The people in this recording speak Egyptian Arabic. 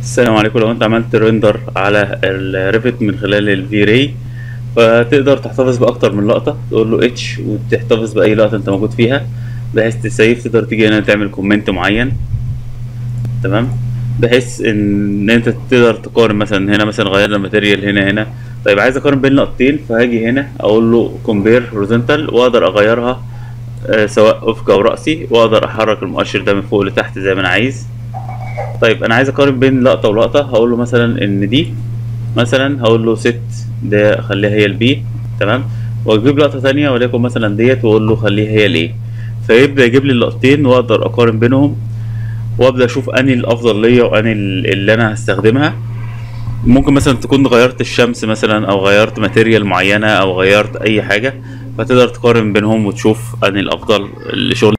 السلام عليكم لو انت عملت ريندر على الريفت من خلال الفي راي فتقدر تحتفظ باكتر من لقطه تقول له اتش وتحتفظ باي لقطه انت موجود فيها بحيث تسيف تقدر تيجي هنا تعمل كومنت معين تمام بحيث ان انت تقدر تقارن مثلا هنا مثلا غيرنا الماتيريال هنا هنا طيب عايز اقارن بين لقطتين فهاجي هنا اقول له كومبير هوريزونتال واقدر اغيرها آه، سواء افق او راسي واقدر احرك المؤشر ده من فوق لتحت زي ما انا عايز طيب انا عايز اقارن بين لقطه ولقطه هقول له مثلا ان دي مثلا هقول له ست ده خليها هي البي تمام واجيب لقطه تانية وليكن مثلا ديت واقول له خليها هي الايه فيبدا يجيب لي اللقطتين واقدر اقارن بينهم وابدا اشوف انهي الافضل ليا وانهي اللي انا هستخدمها ممكن مثلا تكون غيرت الشمس مثلا او غيرت ماتيريال معينه او غيرت اي حاجه فتقدر تقارن بينهم وتشوف انهي الافضل لشغل